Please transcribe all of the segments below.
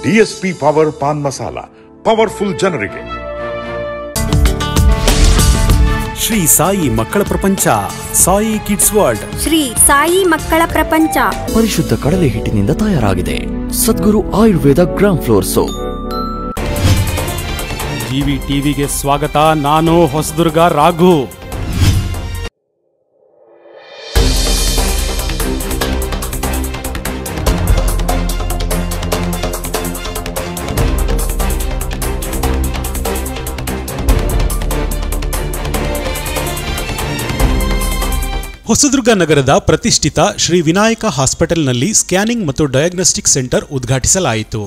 DSP power paan masala powerful ಜನರಿಗೆ ಶ್ರೀ ಸಾಯಿ ಮಕ್ಕಳ ಪ್ರಪಂಚ ಸಾಯಿ ಕಿಡ್ಸ್ ವರ್ಲ್ಡ್ ಶ್ರೀ ಸಾಯಿ ಮಕ್ಕಳ ಪ್ರಪಂಚ ಪರಿಶುದ್ಧ ಕಡಲೆ ಹಿಟ್ಟಿನಿಂದ ತಯಾರಾಗಿದೆ Sadguru Ayurveda gram flour soap TV ಟಿವಿಗೆ ಸ್ವಾಗತ ನಾನು ಹೊಸದುರ್ಗ ರಾಘು ಹೊಸದುರ್ಗ ನಗರದ ಪ್ರತಿಷ್ಠಿತ ಶ್ರೀ ವಿನಾಯಕ ಹಾಸ್ಪಿಟಲ್ನಲ್ಲಿ ಸ್ಕ್ಯಾನಿಂಗ್ ಮತ್ತು ಡಯಾಗ್ನೋಸ್ಟಿಕ್ ಸೆಂಟರ್ ಉದ್ಘಾಟಿಸಲಾಯಿತು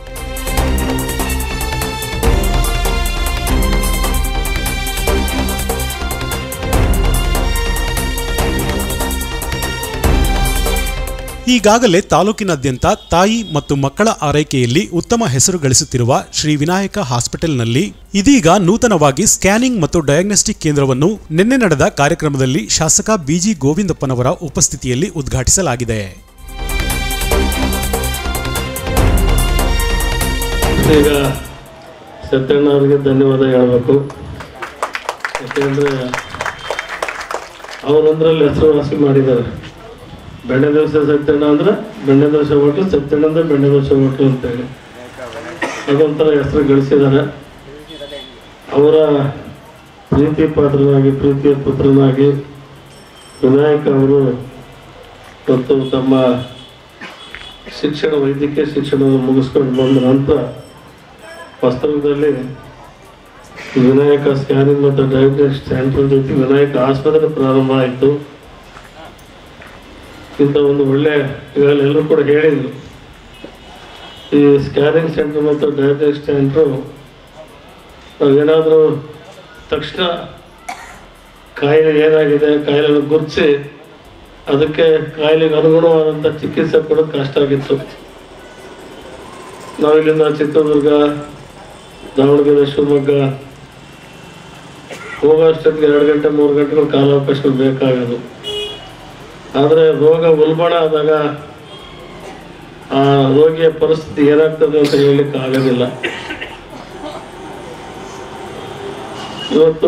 ಈಗಾಗಲೇ ತಾಲೂಕಿನಾದ್ಯಂತ ತಾಯಿ ಮತ್ತು ಮಕ್ಕಳ ಆರೈಕೆಯಲ್ಲಿ ಉತ್ತಮ ಹೆಸರು ಗಳಿಸುತ್ತಿರುವ ಶ್ರೀ ವಿನಾಯಕ ಹಾಸ್ಪಿಟಲ್ನಲ್ಲಿ ಇದೀಗ ನೂತನವಾಗಿ ಸ್ಕ್ಯಾನಿಂಗ್ ಮತ್ತು ಡಯಾಗ್ನೋಸ್ಟಿಕ್ ಕೇಂದ್ರವನ್ನು ನಿನ್ನೆ ನಡೆದ ಕಾರ್ಯಕ್ರಮದಲ್ಲಿ ಶಾಸಕ ಬಿಜಿ ಗೋವಿಂದಪ್ಪನವರ ಉಪಸ್ಥಿತಿಯಲ್ಲಿ ಉದ್ಘಾಟಿಸಲಾಗಿದೆ ಈಗ ಸತ್ಯಣ್ಣ ಅವರಿಗೆ ಧನ್ಯವಾದ ಹೇಳಬೇಕು ಯಾಕೆಂದರೆ ಅವರೊಂದರಲ್ಲಿ ಹೆಸರುವಾಸಿ ಮಾಡಿದ್ದಾರೆ ಬೆಣ್ಣೆ ದೋಸೆ ಸತ್ಯಣ್ಣ ಅಂದ್ರೆ ಬೆಣ್ಣೆ ದೋಸೆ ಹೋಟ್ಲು ಸತ್ಯಣ್ಣ ಅಂದ್ರೆ ಬೆಣ್ಣೆ ದೋಸೆ ಹೋಟ್ಲು ಅಂತೇಳಿ ಅದೊಂಥರ ಹೆಸರು ಗಳಿಸಿದ್ದಾರೆ ಅವರ ಪ್ರೀತಿ ಪಾತ್ರನಾಗಿ ಪ್ರೀತಿಯ ಪುತ್ರನಾಗಿ ವಿನಾಯಕ ಅವರು ಮತ್ತು ತಮ್ಮ ಶಿಕ್ಷಣ ವೈದ್ಯಕೀಯ ಶಿಕ್ಷಣವನ್ನು ಮುಗಿಸ್ಕೊಂಡು ಬಂದ ನಂತರ ವಾಸ್ತವದಲ್ಲಿ ವಿನಾಯಕ ಸ್ಕ್ಯಾನಿಂಗ್ ಮತ್ತು ಡಯಾಗ್ನೋಸ್ಟಿಕ್ ಸೆಂಟರ್ ಜೊತೆ ವಿನಾಯಕ ಆಸ್ಪತ್ರೆ ಪ್ರಾರಂಭ ಆಯಿತು ಇಂಥ ಒಂದು ಒಳ್ಳೆ ಈಗಾಗಲೇ ಎಲ್ಲರೂ ಕೂಡ ಹೇಳಿದರು ಈ ಸ್ಕ್ಯಾನಿಂಗ್ ಸೆಂಟರ್ ಮತ್ತು ಡಯಾಗ್ನೋಸ್ಟಿಕ್ ಸೆಂಟ್ರು ನಾವೇನಾದರೂ ತಕ್ಷಣ ಕಾಯಿಲೆ ಏನಾಗಿದೆ ಕಾಯಿಲೆಯನ್ನು ಗುರುತಿಸಿ ಅದಕ್ಕೆ ಕಾಯಿಲೆಗೆ ಅನುಗುಣವಾದಂಥ ಚಿಕಿತ್ಸೆ ಕೊಡೋದು ಕಷ್ಟ ಆಗಿತ್ತು ನಾವಿಲ್ಲಿಂದ ಚಿತ್ರದುರ್ಗ ದಾವಣಗೆರೆ ಶಿವಮೊಗ್ಗ ಹೋಗೋ ಅಷ್ಟೊತ್ತಿಗೆ ಎರಡು ಗಂಟೆ ಮೂರು ಗಂಟೆಗಳು ಕಾಲಾವಕಾಶಗಳು ಬೇಕಾಗೋದು ಆದರೆ ರೋಗ ಉಲ್ಬಣ ಆದಾಗ ಆ ರೋಗಿಯ ಪರಿಸ್ಥಿತಿ ಏನಾಗ್ತದೆ ಅಂತ ಹೇಳಲಿಕ್ಕೆ ಆಗೋದಿಲ್ಲ ಇವತ್ತು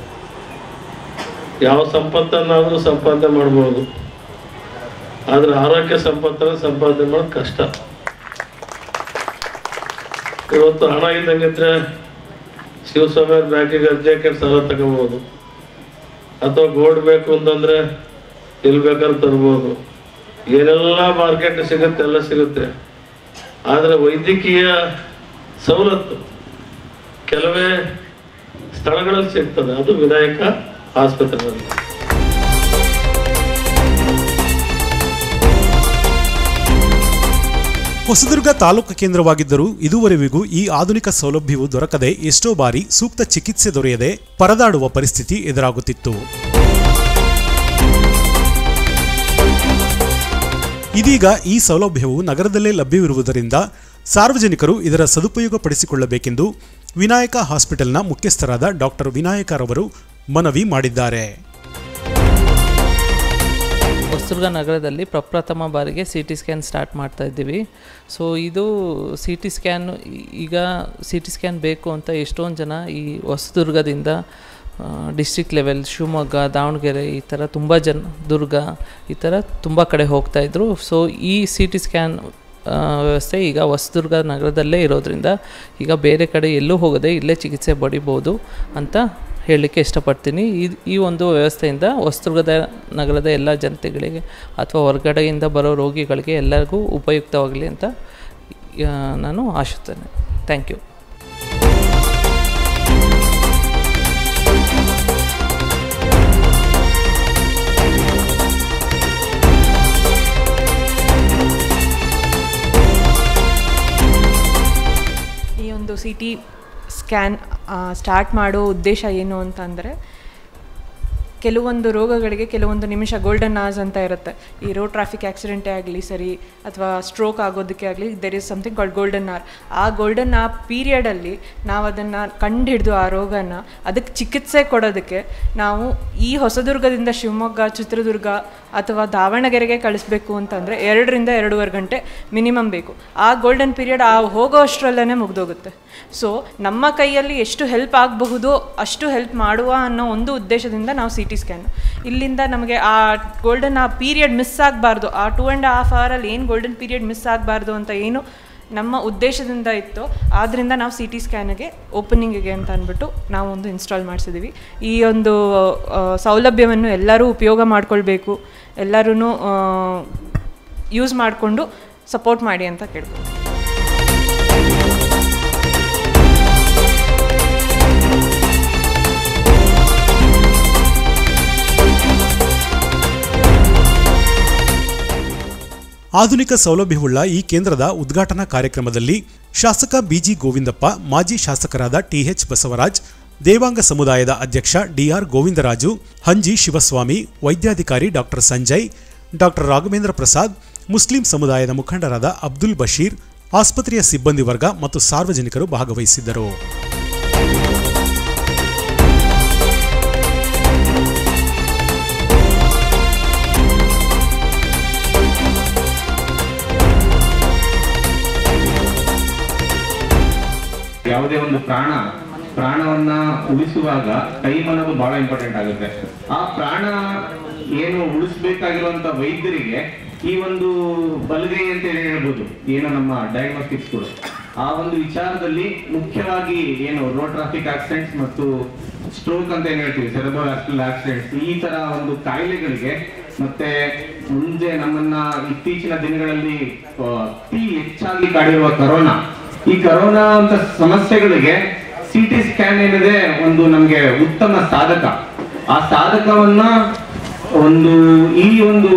ಯಾವ ಸಂಪತ್ತನ್ನಾದರೂ ಸಂಪಾದನೆ ಮಾಡ್ಬೋದು ಆದರೆ ಆರೋಗ್ಯ ಸಂಪತ್ತನ್ನು ಸಂಪಾದನೆ ಮಾಡೋದು ಕಷ್ಟ ಇವತ್ತು ಹಣ ಇದ್ದಂಗಿದ್ರೆ ಶಿವಸ್ವಾಮಿ ಅವ್ರ ಬ್ಯಾಂಕಿಗೆ ಅರ್ಜಿ ಹಾಕಿ ಸಾಲ ತಗೋಬಹುದು ಅಥವಾ ಗೋಲ್ಡ್ ಬೇಕು ಅಂತಂದ್ರೆ ಎಲ್ಲಿ ಬೇಕಾದ್ರೂ ತರ್ಬೋದು ಏನೆಲ್ಲ ಮಾರ್ಕೆಟ್ ಸಿಗುತ್ತೆ ಎಲ್ಲ ಸಿಗುತ್ತೆ ಆದರೆ ವೈದ್ಯಕೀಯ ಸವಲತ್ತು ಕೆಲವೇ ಸ್ಥಳಗಳಲ್ಲಿ ಸಿಗ್ತದೆ ಅದು ವಿನಾಯಕ ಆಸ್ಪತ್ರೆಯಲ್ಲಿ ಹೊಸದುರ್ಗ ತಾಲೂಕು ಕೇಂದ್ರವಾಗಿದ್ದರೂ ಇದುವರೆವಿಗೂ ಈ ಆಧುನಿಕ ಸೌಲಭ್ಯವು ದೊರಕದೆ ಎಷ್ಟೋ ಬಾರಿ ಸೂಕ್ತ ಚಿಕಿತ್ಸೆ ದೊರೆಯದೆ ಪರದಾಡುವ ಪರಿಸ್ಥಿತಿ ಎದುರಾಗುತ್ತಿತ್ತು ಇದೀಗ ಈ ಸೌಲಭ್ಯವು ನಗರದಲ್ಲೇ ಲಭ್ಯವಿರುವುದರಿಂದ ಸಾರ್ವಜನಿಕರು ಇದರ ಸದುಪಯೋಗ ಪಡಿಸಿಕೊಳ್ಳಬೇಕೆಂದು ವಿನಾಯಕ ಹಾಸ್ಪಿಟಲ್ನ ಮುಖ್ಯಸ್ಥರಾದ ಡಾಕ್ಟರ್ ವಿನಾಯಕರವರು ಮನವಿ ಮಾಡಿದ್ದಾರೆ ಹೊಸದುರ್ಗ ನಗರದಲ್ಲಿ ಪ್ರಪ್ರಥಮ ಬಾರಿಗೆ ಸಿ ಟಿ ಸ್ಕ್ಯಾನ್ ಸ್ಟಾರ್ಟ್ ಮಾಡ್ತಾ ಇದ್ದೀವಿ ಸೊ ಇದು ಸಿ ಟಿ ಸ್ಕ್ಯಾನ್ ಈಗ ಸಿ ಟಿ ಸ್ಕ್ಯಾನ್ ಬೇಕು ಅಂತ ಎಷ್ಟೊಂದು ಜನ ಈ ಹೊಸದುರ್ಗದಿಂದ ಡಿಸ್ಟ್ರಿಕ್ಟ್ ಲೆವೆಲ್ ಶಿವಮೊಗ್ಗ ದಾವಣಗೆರೆ ಈ ಥರ ತುಂಬ ಜನ ದುರ್ಗ ಈ ಥರ ತುಂಬ ಕಡೆ ಹೋಗ್ತಾಯಿದ್ರು ಸೊ ಈ ಸಿ ಟಿ ಸ್ಕ್ಯಾನ್ ವ್ಯವಸ್ಥೆ ಈಗ ಹೊಸದುರ್ಗ ನಗರದಲ್ಲೇ ಇರೋದ್ರಿಂದ ಈಗ ಬೇರೆ ಕಡೆ ಎಲ್ಲೂ ಹೋಗದೆ ಇಲ್ಲೇ ಚಿಕಿತ್ಸೆ ಪಡಿಬೋದು ಅಂತ ಹೇಳಲಿಕ್ಕೆ ಇಷ್ಟಪಡ್ತೀನಿ ಈ ಈ ಒಂದು ವ್ಯವಸ್ಥೆಯಿಂದ ಹೊಸದುರ್ಗದ ನಗರದ ಎಲ್ಲ ಜನತೆಗಳಿಗೆ ಅಥವಾ ಹೊರಗಡೆಯಿಂದ ಬರೋ ರೋಗಿಗಳಿಗೆ ಎಲ್ಲರಿಗೂ ಉಪಯುಕ್ತವಾಗಲಿ ಅಂತ ಆ, ನಾನು ಆಶಿಸ್ತೇನೆ ಥ್ಯಾಂಕ್ ಯು ಈ ಒಂದು ಸಿ ಟಿ ಸ್ಕ್ಯಾನ್ ಸ್ಟಾರ್ಟ್ ಮಾಡೋ ಉದ್ದೇಶ ಏನು ಅಂತಂದರೆ ಕೆಲವೊಂದು ರೋಗಗಳಿಗೆ ಕೆಲವೊಂದು ನಿಮಿಷ ಗೋಲ್ಡನ್ ಆಸ್ ಅಂತ ಇರುತ್ತೆ ಈ ರೋಡ್ ಟ್ರಾಫಿಕ್ ಆಕ್ಸಿಡೆಂಟೇ ಆಗಲಿ ಸರಿ ಅಥವಾ ಸ್ಟ್ರೋಕ್ ಆಗೋದಕ್ಕೆ ಆಗಲಿ there is something called golden hour ಆ ಗೋಲ್ಡನ್ ಆ ಪೀರಿಯಡಲ್ಲಿ ನಾವು ಅದನ್ನು ಕಂಡುಹಿಡಿದು ಆ ರೋಗನ ಅದಕ್ಕೆ ಚಿಕಿತ್ಸೆ ಕೊಡೋದಕ್ಕೆ ನಾವು ಈ ಹೊಸದುರ್ಗದಿಂದ ಶಿವಮೊಗ್ಗ ಚಿತ್ರದುರ್ಗ ಅಥವಾ ದಾವಣಗೆರೆಗೆ ಕಳಿಸ್ಬೇಕು ಅಂತಂದರೆ ಎರಡರಿಂದ ಎರಡೂವರೆ ಗಂಟೆ ಮಿನಿಮಮ್ ಬೇಕು ಆ ಗೋಲ್ಡನ್ ಪೀರಿಯಡ್ ಆ ಹೋಗೋ ಅಷ್ಟರಲ್ಲೇ ಮುಗ್ದೋಗುತ್ತೆ ಸೊ ನಮ್ಮ ಕೈಯಲ್ಲಿ ಎಷ್ಟು ಹೆಲ್ಪ್ ಆಗಬಹುದೋ ಅಷ್ಟು ಹೆಲ್ಪ್ ಮಾಡುವ ಅನ್ನೋ ಒಂದು ಉದ್ದೇಶದಿಂದ ನಾವು ಸಿ ಟಿ ಸ್ಕ್ಯಾನ್ ಇಲ್ಲಿಂದ ನಮಗೆ ಆ ಗೋಲ್ಡನ್ ಆ ಪೀರಿಯಡ್ ಮಿಸ್ ಆಗಬಾರ್ದು ಆ ಟೂ ಆ್ಯಂಡ್ ಹಾಫ್ ಅವರಲ್ಲಿ ಏನು ಗೋಲ್ಡನ್ ಪೀರಿಯಡ್ ಮಿಸ್ ಆಗಬಾರ್ದು ಅಂತ ಏನು ನಮ್ಮ ಉದ್ದೇಶದಿಂದ ಇತ್ತು ಆದ್ದರಿಂದ ನಾವು ಸಿ ಟಿ ಸ್ಕ್ಯಾನಿಗೆ ಓಪನಿಂಗಿಗೆ ಅಂತ ಅಂದ್ಬಿಟ್ಟು ನಾವು ಒಂದು ಇನ್ಸ್ಟಾಲ್ ಮಾಡಿಸಿದ್ದೀವಿ ಈ ಒಂದು ಆ, ಸೌಲಭ್ಯವನ್ನು ಎಲ್ಲರೂ ಉಪಯೋಗ ಮಾಡ್ಕೊಳ್ಬೇಕು ಎಲ್ಲರೂ ಯೂಸ್ ಮಾಡಿಕೊಂಡು ಸಪೋರ್ಟ್ ಮಾಡಿ ಅಂತ ಕೇಳ್ಬೋದು ಆಧುನಿಕ ಸೌಲಭ್ಯವುಳ್ಳ ಈ ಕೇಂದ್ರದ ಉದ್ಘಾಟನಾ ಕಾರ್ಯಕ್ರಮದಲ್ಲಿ ಶಾಸಕ ಬಿಜಿ ಗೋವಿಂದಪ್ಪ ಮಾಜಿ ಶಾಸಕರಾದ ಟಿಎಚ್ ಬಸವರಾಜ್ ದೇವಾಂಗ ಸಮುದಾಯದ ಅಧ್ಯಕ್ಷ ಡಿಆರ್ ಗೋವಿಂದರಾಜು ಹಂಜಿ ಶಿವಸ್ವಾಮಿ ವೈದ್ಯಾಧಿಕಾರಿ doctor Sanjay doctor Raghavendra Prasad Muslim ಸಮುದಾಯದ ಮುಖಂಡರಾದ ಅಬ್ದುಲ್ ಬಶೀರ್ ಆಸ್ಪತ್ರೆಯ ಸಿಬ್ಬಂದಿ ವರ್ಗ ಮತ್ತು ಸಾರ್ವಜನಿಕರು ಭಾಗವಹಿಸಿದ್ದರು ಯಾವುದೇ ಒಂದು ಪ್ರಾಣ ಪ್ರಾಣವನ್ನ ಉಳಿಸುವಾಗ ಟೈಮ್ ಅನ್ನೋದು ಬಹಳ ಇಂಪಾರ್ಟೆಂಟ್ ಆಗುತ್ತೆ ಆ ಪ್ರಾಣ ಏನು ಉಳಿಸ್ಬೇಕಾಗಿರುವಂತ ವೈದ್ಯರಿಗೆ ಈ ಒಂದು ಬಲಗೈ ಅಂತ ಹೇಳಿ ಹೇಳ್ಬೋದು ಏನು ನಮ್ಮ ಡಯಾಗ್ನೋಸ್ಟಿಕ್ಸ್ಗಳು ಆ ಒಂದು ವಿಚಾರದಲ್ಲಿ ಮುಖ್ಯವಾಗಿ ಏನು ರೋಡ್ ಟ್ರಾಫಿಕ್ ಆಕ್ಸಿಡೆಂಟ್ಸ್ ಮತ್ತು ಸ್ಟ್ರೋಕ್ ಅಂತ ಏನ್ ಹೇಳ್ತೀವಿ ಸೆರೆಬ್ರಲ್ ಆಕ್ಸಿಡೆಂಟ್ಸ್ ಈ ತರ ಒಂದು ಕಾಯಿಲೆಗಳಿಗೆ ಮತ್ತೆ ಮುಂದೆ ನಮ್ಮನ್ನ ಇತ್ತೀಚಿನ ದಿನಗಳಲ್ಲಿ ಆ, ಅತಿ ಹೆಚ್ಚಾಗಿ ಕಾಡಿರುವ ಕರೋನಾ ಈ ಕರೋನಾ ಅಂತ ಸಮಸ್ಯೆಗಳಿಗೆ ಸಿ ಟಿ ಸ್ಕ್ಯಾನ್ ಏನಿದೆ ಒಂದು ನಮ್ಗೆ ಉತ್ತಮ ಸಾಧಕ ಆ ಸಾಧಕವನ್ನ ಒಂದು ಈ ಒಂದು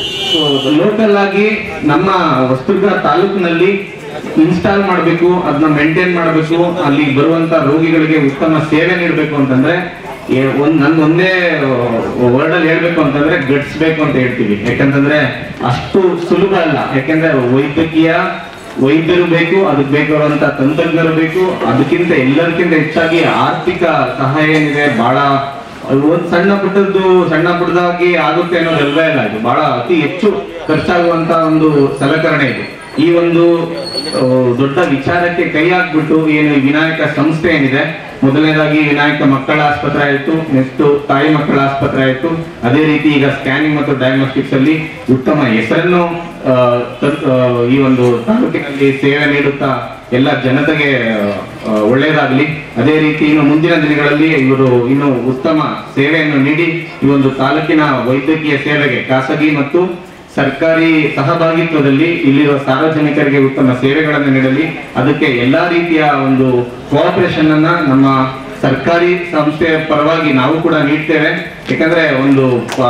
ಲೋಕಲ್ ಆಗಿ ನಮ್ಮ ಹೊಸದುರ್ಗ ತಾಲೂಕಿನಲ್ಲಿ ಇನ್ಸ್ಟಾಲ್ ಮಾಡಬೇಕು ಅದನ್ನ ಮೇಂಟೈನ್ ಮಾಡಬೇಕು ಅಲ್ಲಿ ಬರುವಂತ ರೋಗಿಗಳಿಗೆ ಉತ್ತಮ ಸೇವೆ ನೀಡಬೇಕು ಅಂತಂದ್ರೆ ಏ- ಒಂದ್ ನನ್ ಒಂದೇ ವರ್ಡ್ ಅಲ್ಲಿ ಹೇಳ್ಬೇಕು ಅಂತಂದ್ರೆ ಗಟ್ಸ್ಬೇಕು ಅಂತ ಹೇಳ್ತೀವಿ ಯಾಕಂತಂದ್ರೆ ಅಷ್ಟು ಸುಲಭ ಅಲ್ಲ ಯಾಕಂದ್ರೆ ವೈದ್ಯಕೀಯ ವೈದ್ಯರು ಬೇಕು ಅದಕ್ಕೆ ಬೇಕಾದಂತ ತಂತ್ರಜ್ಞರು ಬೇಕು ಅದಕ್ಕಿಂತ ಎಲ್ಲದಕ್ಕಿಂತ ಹೆಚ್ಚಾಗಿ ಆರ್ಥಿಕ ಸಹಾಯ ಏನಿದೆ ಬಹಳ ಒಂದ್ ಸಣ್ಣ ಪುಟ್ಟದ್ದು ಸಣ್ಣ ಪುಟ್ಟದಾಗಿ ಆಗುತ್ತೆ ಅನ್ನೋದೆಲ್ಲ ಇಲ್ಲ ಇದು ಬಹಳ ಅತಿ ಹೆಚ್ಚು ಖರ್ಚಾಗುವಂತ ಒಂದು ಸಲಕರಣೆ ಇದು ಈ ಒಂದು ಆ, ದೊಡ್ಡ ವಿಚಾರಕ್ಕೆ ಕೈ ಹಾಕ್ಬಿಟ್ಟು ಏನು ಈ ವಿನಾಯಕ ಸಂಸ್ಥೆ ಏನಿದೆ ಮೊದಲನೇದಾಗಿ ವಿನಾಯಕ ಮಕ್ಕಳ ಆಸ್ಪತ್ರೆ ಆಯಿತು ನೆಕ್ಸ್ಟ್ ತಾಯಿ ಮಕ್ಕಳ ಆಸ್ಪತ್ರೆ ಆಯಿತು ಅದೇ ರೀತಿ ಈಗ ಸ್ಕ್ಯಾನಿಂಗ್ ಮತ್ತು ಡಯಾಗ್ನೋಸ್ಟಿಕ್ಸ್ ಅಲ್ಲಿ ಉತ್ತಮ ಹೆಸರನ್ನು ಆ, ತ- ಆ, ಈ ಒಂದು ತಾಲೂಕಿನಲ್ಲಿ ಸೇವೆ ನೀಡುತ್ತಾ ಎಲ್ಲ ಜನತೆಗೆ ಆ, ಒಳ್ಳೆಯದಾಗಲಿ ಅದೇ ರೀತಿ ಇನ್ನು ಮುಂದಿನ ದಿನಗಳಲ್ಲಿ ಇವರು ಇನ್ನು ಉತ್ತಮ ಸೇವೆಯನ್ನು ನೀಡಿ ಈ ಒಂದು ತಾಲೂಕಿನ ವೈದ್ಯಕೀಯ ಸೇವೆಗೆ ಖಾಸಗಿ ಮತ್ತು ಸರ್ಕಾರಿ ಸಹಭಾಗಿತ್ವದಲ್ಲಿ ಇಲ್ಲಿರುವ ಸಾರ್ವಜನಿಕರಿಗೆ ಉತ್ತಮ ಸೇವೆಗಳನ್ನು ನೀಡಲಿ ಅದಕ್ಕೆ ಎಲ್ಲಾ ರೀತಿಯ ಒಂದು ಕೋಆಪರೇಷನ್ ಅನ್ನ ನಮ್ಮ ಸರ್ಕಾರಿ ಸಂಸ್ಥೆಯ ಪರವಾಗಿ ನಾವು ಕೂಡ ನೀಡ್ತೇವೆ ಯಾಕಂದ್ರೆ ಒಂದು ಆ,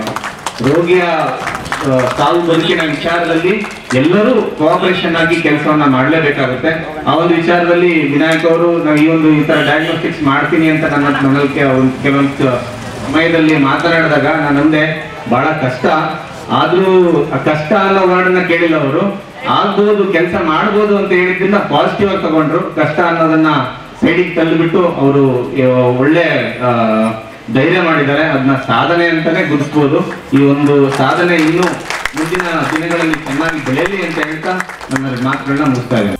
ರೋಗಿಯ ಆ, ಸಾವು ಬದುಕಿನ ವಿಚಾರದಲ್ಲಿ ಎಲ್ಲರೂ ಕೋಆಪರೇಷನ್ ಆಗಿ ಕೆಲಸವನ್ನ ಮಾಡಲೇಬೇಕಾಗುತ್ತೆ ಆ ಒಂದು ವಿಚಾರದಲ್ಲಿ ವಿನಾಯಕ್ ಅವರು ನಾವು ಈ ಒಂದು ಈ ತರ ಡಯಾಗ್ನೋಸ್ಟಿಕ್ಸ್ ಮಾಡ್ತೀನಿ ಅಂತ ನನ್ನ ನನ್ನಲ್ಲಿ ಕೆ- ಒಂದು ಕೆಲವೊಂದು ಸಮಯದಲ್ಲಿ ಮಾತನಾಡಿದಾಗ ನಾನು ಅಂದೆ ಬಹಳ ಕಷ್ಟ ಆದ್ರೂ ಆ ಕಷ್ಟ ಅನ್ನೋ ವರ್ಡನ್ನ ಕೇಳಿಲ್ಲ ಅವರು ಆಗ್ಬೋದು ಕೆಲಸ ಮಾಡ್ಬೋದು ಅಂತ ಹೇಳಿದ್ರಿಂದ ಪಾಸಿಟಿವ್ ಆಗಿ ತಗೊಂಡ್ರು ಕಷ್ಟ ಅನ್ನೋದನ್ನ ಸೈಡಿಗೆ ತಳ್ಳಿಬಿಟ್ಟು ಅವರು ಒಳ್ಳೆ ಆ, ಧೈರ್ಯ ಮಾಡಿದ್ದಾರೆ ಅದನ್ನ ಸಾಧನೆ ಅಂತಾನೆ ಗುರುತಿಸ್ಬೋದು ಈ ಒಂದು ಸಾಧನೆ ಇನ್ನು ಮುಂದಿನ ದಿನಗಳಲ್ಲಿ ಚೆನ್ನಾಗಿ ಬೆಳೆಯಲಿ ಅಂತ ಹೇಳ್ತಾ ನನ್ನ ಮಾತುಗಳನ್ನ ಮುಗಿಸ್ತಾ ಇದ್ದೇನೆ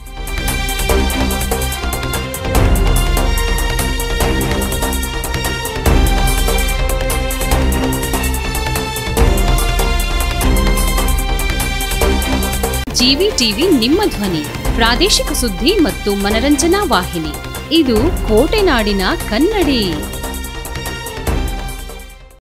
ಜಿವಿ ಟಿವಿ ನಿಮ್ಮ ಧ್ವನಿ ಪ್ರಾದೇಶಿಕ ಸುದ್ದಿ ಮತ್ತು ಮನರಂಜನಾ ವಾಹಿನಿ ಇದು ಕೋಟೆನಾಡಿನ ಕನ್ನಡಿ